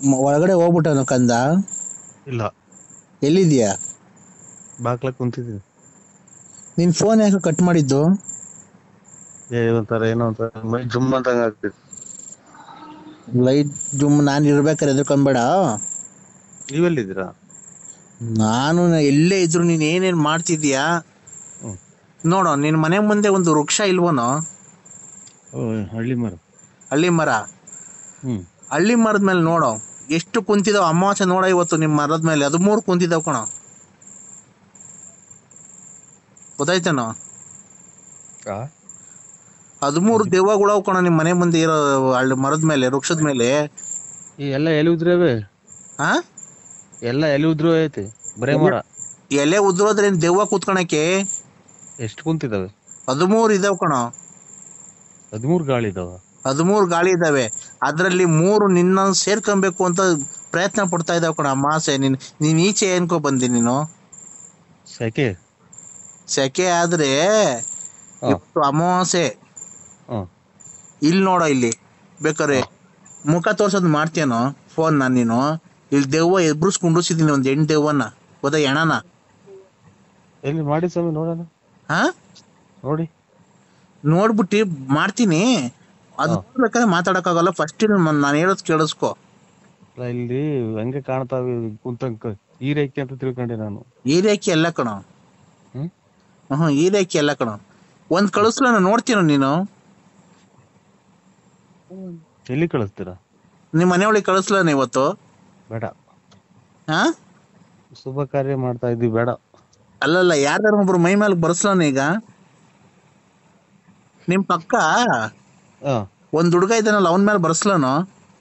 ಮ- ಒಳಗಡೆ ಹೋಗ್ಬಿಟ್ಟನು ಕಂದ ಇಲ್ಲ ಎಲ್ಲಿದ್ಯಾ ಬಾಕ್ಲ ಕುಂತಿದ್ದೀನಿ ನಿನ್ ಫೋನ್ ಯಾಕೆ ಕಟ್ ಮಾಡಿದ್ದು ಏ ಒಂಥರ ಏನೋ ಒಂಥರ ಮೈ ಜುಮ್ ಅಂತ ಆಗ್ತಿದೆ ಲೈಟ್ ಜುಮ್ ನಾನು ಇರ್ಬೇಕಾದ್ರೆ ಎದ್ಕೊಂಬೇಡ ನೀವೆಲ್ಲಿದ್ದೀರಾ ನಾನು ನ- ಎಲ್ಲೇ ಇದ್ರು ನೀನ್ ಏನೇನ್ ಮಾಡ್ತಿದ್ಯಾ ಹ್ಮ್. ನೋಡು ನಿನ್ ಮನೆ ಮುಂದೆ ಒಂದು ವೃಕ್ಷ ಇಲ್ವನೋ ಓ ಹಳ್ಳಿ ಮರ ಹಳ್ಳಿ ಮರ ಹ್ಮ್ ಹಳ್ಳಿ ಮರದ ಮೇಲೆ ನೋಡು ಎಷ್ಟು ಕುಂತಿದಾವ್ ಅಮಾವಾಸ್ಯೆ ನೋಡ ಇವತ್ತು ನಿಮ್ ಮರದ ಮೇಲೆ ಹದಿಮೂರು ಕುಂತಿದಾವ್ ಕಣ ಗೊತ್ತಾಯ್ತೇನೋ ಹದಿಮೂರು ದೆವ್ವಗಳು ಅವ್ ಕಣ ನಿಮ್ ಮನೆ ಮುಂದೆ ಇರೋ ಹಳ್ಳಿ ಮರದ ಮೇಲೆ ವೃಕ್ಷದ ಮೇಲೆ ಈ ಎಲ್ಲ ಎಲೆ ಉದ್ರವೆ ಹಾ ಎಲ್ಲ ಎಲೆ ಉದ್ರು ಐತಿ ಬರೇ ಮರ ಎಲೆ ಉದ್ರೋದ್ರೆ ಏನ್ ದೆವ್ವ ಕೂತ್ಕೊಳಕ್ಕೆ ಎಷ್ಟು ಕುಂತಿದಾವೆ ಹದಿಮೂರು ಇದಾವ್ ಕಣ ಹದಿಮೂರು ಗಾಳಿ ಇದಾವ ಹದಿಮೂರು ಗಾಳಿ ಇದಾವೆ ಅದ್ರಲ್ಲಿ ಮೂರು ನಿನ್ನ ಸೇರ್ಕೊಬೇಕು ಅಂತ ಪ್ರಯತ್ನ ಪಡ್ತಾ ಇದಾವ್ ಕಣ ಅಮಾಸೆ ನೀನ್ ನೀನ್ ಈಚೆ ಏನ್ಕೋ ಬಂದಿ ನೀನು ಸೆಕೆ ಸೆಕೆ ಆದ್ರೆ ಹಾ. ಇವತ್ತು ಅಮಾವಾಸ್ಯೆ ಹ್ಮ್ ಇಲ್ಲಿ ನೋಡೋ ಇಲ್ಲಿ ಬೇಕಾರೆ ಮುಖ ತೋರ್ಸೋದ್ ಮಾಡ್ತೀಯನೋ ಫೋನ್ ನಾನು ನೀನು ಇಲ್ಲಿ ದೆವ್ವ ಎಬ್ರುಸ್ ಕುಂಡ್ರಿಸಿದೀನಿ ಒಂದ್ ಹೆಣ್ ದೆವ್ವನ ಗೊತ್ತಾ ಎಣನ ಎಲ್ಲಿ ಮಾಡಿ ಸ್ವಾಮಿ ನೋಡೋಣ ಹಾ ನೋಡಿ ನೋಡ್ಬಿಟ್ಟು ಮಾಡ್ತೀನಿ ಅದು ಬೇಕಾದ್ರೆ ಮಾತಾಡಕ್ಕಾಗಲ್ಲ ಫಸ್ಟ್ ನಾನು ಹೇಳೋದ್ ಕೇಳಿಸ್ಕೊ ಅಲ್ಲ ಇಲ್ಲಿ ಹಂಗೆ ಕಾಣ್ತಾವೆ ಕುಂತಂಕ ಈರೇಕಿ ಅಂತ ತಿಳ್ಕೊಂಡೆ ನಾನು ಈ ರೇಖೆ ಎಲ್ಲ ಕಣ ಹ್ಮ್ ಹ್ಮ್ ಈ ರೇಖೆ ಎಲ್ಲ ಕಣ ಒಂದ್ ಕಳಿಸ್ಲ ನೋಡ್ತೀನ ನೀನು ಎಲ್ಲಿ ಕಳಿಸ್ತೀರಾ ನಿಮ್ ಮನೆಯೊಳಗೆ ಕಳಿಸ್ಲ ಇವತ್ತು ಬೇಡ ಹಾ ಶುಭ ಕಾರ್ಯ ಮಾಡ್ತಾ ಇದ್ವಿ ಬೇಡ ಅಲ್ಲಲ್ಲ ಯಾರ್ದಾರ ಒಬ್ರು ಮೈ ಮೇಲೆ ಬರ್ಸ್ಲಾನ ಈಗ ನಿಮ್ ಪಕ್ಕ ಹಾ ಒಂದ್ ಹುಡುಗ ಇದ್ದಾನಲ್ಲ ಅವನ್ ಮೇಲೆ ಬರ್ಸ್ಲಾನು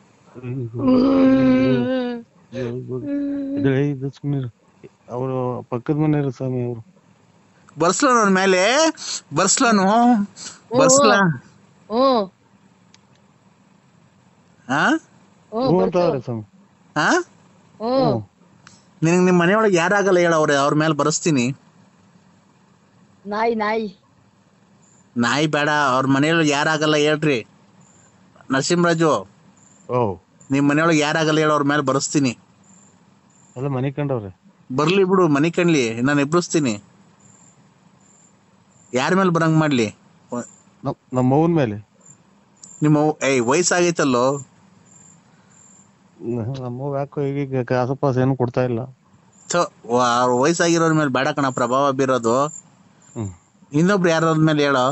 ಇದು ಇದು ಸುಮ್ಮನೆ ಅವರು ಪಕ್ಕದ ಮನೆಯವರು ಸ್ವಾಮಿ ಅವರು ಬರ್ಸ್ಲಾನು ಅವನ್ ಮೇಲೆ ಬರ್ಸ್ಲಾನು ಬರ್ಸ್ಲಾ ಹ್ಮ್ ಹಾ ಹ್ಞೂ ಅಂತವ್ರೆ ಸ್ವಾಮಿ ಹಾ ಹ್ಮ್ ನಿನಗ್ ನಿಮ್ ಮನೆಯೊಳಗೆ ಯಾರಾಗಲ್ಲ ಹೇಳ ಅವ್ರ ಅವ್ರ ಮೇಲೆ ಬರ್ಸ್ತೀನಿ ನಾಯಿ ನಾಯಿ ನಾಯಿ ಬೇಡ ಅವ್ರ ಮನೆಯೊಳಗೆ ಯಾರಾಗಲ್ಲ ಹೇಳ್ರಿ ನರಸಿಂಹರಾಜು ಓ ನಿಮ್ ಮನೆಯೊಳಗೆ ಯಾರಾಗಲ್ಲ ಹೇಳ ಅವ್ರ ಮೇಲೆ ಬರ್ಸ್ತೀನಿ ಎಲ್ಲ ಮನೆ ಕಂಡವ್ರೆ ಬರ್ಲಿ ಬಿಡು ಮನಿ ಕಣ್ಲಿ ನಾನು ಎಬ್ಬಿಸ್ತೀನಿ ಯಾರ ಮೇಲೆ ಬರಂಗ್ ಮಾಡ್ಲಿ ನಮ್ ನಮ್ಮ ಅವ್ವನ್ ಮೇಲೆ ನಿಮ್ಮ ಅವ್ವ- ಏಯ್ ವಯಸ್ಸಾಗೈತಲ್ಲೋ ನಮ್ಮ ಅವ್ವ ಯಾಕೋ ಈಗ ಕಾಸಪಾಸ ಏನು ಕೊಡ್ತಾ ಇಲ್ಲ ಥು, ವ- ಅವ್ರ ವಯಸ್ಸಾಗಿರೋರ್ ಮೇಲೆ ಬೇಡ ಕಣ ಪ್ರಭಾವ ಬೀರೋದು ಹ್ಮ್ ಇನ್ನೊಬ್ರು ಯಾರ ಮೇಲೆ ಹೇಳೋ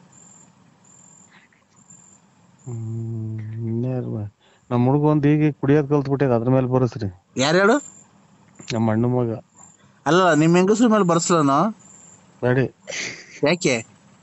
ಹ್ಮ್ ಇನ್ಯಾರ್ ಮೇ- ನಮ್ಮ ಹುಡುಗ ಒಂದ್ ಈಗ ಕುಡಿಯೋದ್ ಕಲ್ತ್ ಬಿಟ್ಟಿದ ಅದ್ರ ಮೇಲೆ ಬರಸ್ರಿ ಯಾರು ಹೇಳು ನಮ್ಮ ಅಣ್ಣ ಮಗ ಅಲ್ಲ ನಿಮ್ ಹೆಂಗಸ್ರ ಮೇಲೆ ಬರ್ಸ್ಲನು ಬೇಡಿ ಯಾಕೆ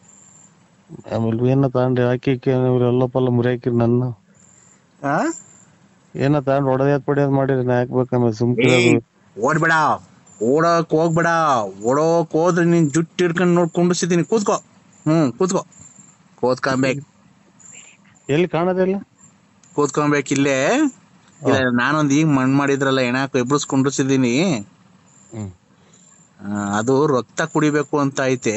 ಆಮೇಲೆ ಏನ ತಗೊಂಡ್ರಿ ಹಾಕಿ ಎಲ್ಲ ಪಲ್ಲ ಮುರಿ ಹಾಕಿರಿ ನನ್ನ ಆ? ಏನ ತಗೊಂಡ್ ಹೊಡೆದ್ ಪಡಿಯೋದ್ ಮಾಡಿರಿ ನಾ ಹಾಕ್ಬೇಕು ಆಮೇಲೆ ಸುಮ್ಕೆ ಏಯ್, ಓಡ್ಬೇಡ ಓಡಕ್ ಹೋಗ್ಬೇಡ ಓಡೋಕ್ ಹೋದ್ರೆ ನೀನ್ ಜುಟ್ಟು ಹಿಡ್ಕೊಂಡ್ ನೋಡ್ ಕುಂಡಿಸಿದೀನಿ ಕೂತ್ಕೋ ಹ್ಮ್ ಕೂತ್ಕೋ ಕೂತ್ಕೊಂಬೇಕ್ ಎಲ್ಲಿ ಕಾಣೋದಿಲ್ಲ ಕೂತ್ಕೊಂಬೇಕ್ ಇಲ್ಲೇ ಇಲ್ಲ ನಾನೊಂದ್ ಈಗ ಮಣ್ ಮಾಡಿದ್ರಲ್ಲ ಎಣಾಕ ಎಬ್ರಸ್ ಕುಂಡಿಸಿದೀನಿ ಹ್ಮ್ ಆ, ಅದು ರಕ್ತ ಕುಡಿಬೇಕು ಅಂತ ಐತೆ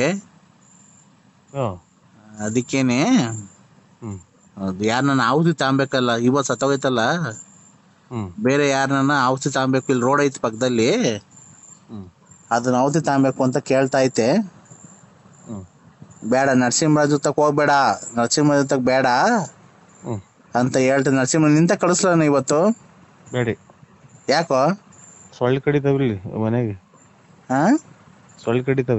ಹಾ ಅದಕ್ಕೇನೆ ಹ್ಮ್ ಅದು ಯಾರನ್ನ ಔಷಧಿ ತಗೊಂಬೇಕಲ್ಲ ಇವತ್ ಸತ್ತೋಗೈತಲ್ಲ ಹ್ಮ್ ಬೇರೆ ಯಾರನ್ನ ಔಷಧಿ ತಗೊಂಬೇಕು ಇಲ್ಲಿ ರೋಡ್ ಐತಿ ಪಕ್ಕದಲ್ಲಿ ಹ್ಮ್ ಅದನ್ನ ಔಷಧಿ ತಗೊಂಬೇಕು ಅಂತ ಕೇಳ್ತಾ ಐತೆ ಹ್ಮ್ ಬೇಡ ನರಸಿಂಹರಾಜು ತಕ್ ಹೋಗ್ಬೇಡ ನರಸಿಂಹರಾಜು ತಕ್ ಬೇಡ ಹ್ಮ್ ಅಂತ ಹೇಳ್ತೀನಿ ನರಸಿಂಹ ನಿಂತ ಕಳಿಸ್ಲಾನ ಇವತ್ತು ಬೇಡಿ ಯಾಕೋ ಸೊಳ್ಳೆ ಕಡಿತಾವಿಲ್ಲಿ ಮನೆಗೆ ಹಾ ಸೊಳ್ಳೆ ಕಡಿತಾವೆ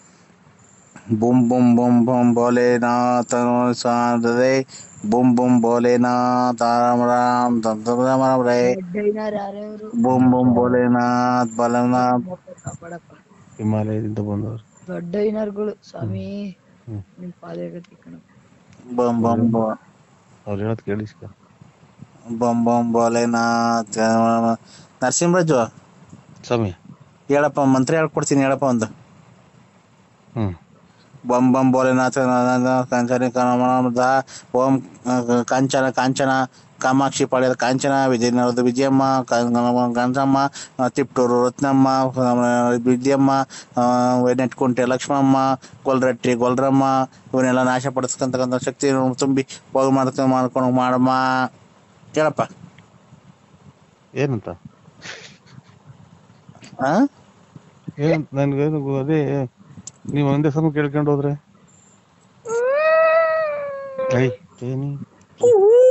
ಬುಮ್ ಬುಮ್ ಬುಮ್ ಬುಮ್ ಭೋಲೆನಾಥ ಸಾಧದೆ ಬುಮ್ ಬುಮ್ ಭೋಲೆನಾಥ ರಾಮ ರಾಮ್ ತಮ್ ತಮ್ ರಾಮ ರಾಮ ರೇ ದಡ್ಡೈನರ್ ಯಾರ್ಯಾರು ಬುಮ್ ಬುಮ್ ಭೋಲೆನಾಥ್ ಬಲನಾಥ್ ಕಾಪಾಡಪ್ಪ ಹಿಮಾಲಯದಿಂದ ಬಂದವ್ರು ದೊಡ್ಡೈನರ್ಗಳು ಸ್ವಾಮಿ ಹ್ಮ್ ನಿಮ್ ಪಾದಗತಿ ಕಣಪ್ಪ ಬುಮ್ ಬುಮ್ ಬೋ ಅವ್ರು ಹೇಳೋದ್ ಕೇಳಿಸ್ಕ ಬುಮ್ ಬುಮ್ ಭೋಲೆನಾಥ್ ನರಸಿಂಹರಾಜು ಸ್ವಾಮಿ ಹೇಳಪ್ಪ ಮಂತ್ರ ಹೇಳ್ಕೊಡ್ತೀನಿ ಹೇಳಪ್ಪ ಒಂದು ಹ್ಮ್ ಬಂ ಬಂ ಭೋಲೆನಾಥ ಕಾಂಚನ ಕಮಲದ ಓಂ ಕಾಂಚನ ಕಾಂಚನ ಕಾಮಾಕ್ಷಿ ಪಾಳ್ಯದ ಕಾಂಚನ ವಿಜಯನಗರದ ವಿಜಯಮ್ಮ ಗಂಜಮ್ಮ ತಿಪ್ಟೂರು ರತ್ನಮ್ಮ ವಿದ್ಯಮ್ಮ ನೆಟ್ಕುಂಟೆ ಲಕ್ಷ್ಮಮ್ಮ ಗೊಲ್ರಟ್ಟಿ ಗೊಲ್ರಮ್ಮ ಇವನ್ನೆಲ್ಲ ನಾಶ ಪಡಿಸ್ಕೊಂತಕ್ಕಂಥ ಶಕ್ತಿ ತುಂಬಿ ಹೋಗಿ ಮಾಡ್ಕೊಂಡು ಮಾಡ್ಕೊಂಡು ಮಾಡಮ್ಮ ಹೇಳಪ್ಪ ಏನಂತ ಆ ಏನಂತ ನನ್ಗೇನು ಗೊ- ಅದೇ ನೀವು ಒಂದೇ ಸಮ ಕೇಳ್ಕೊಂಡು ಹೋದ್ರೆ ಐ ಏನಿ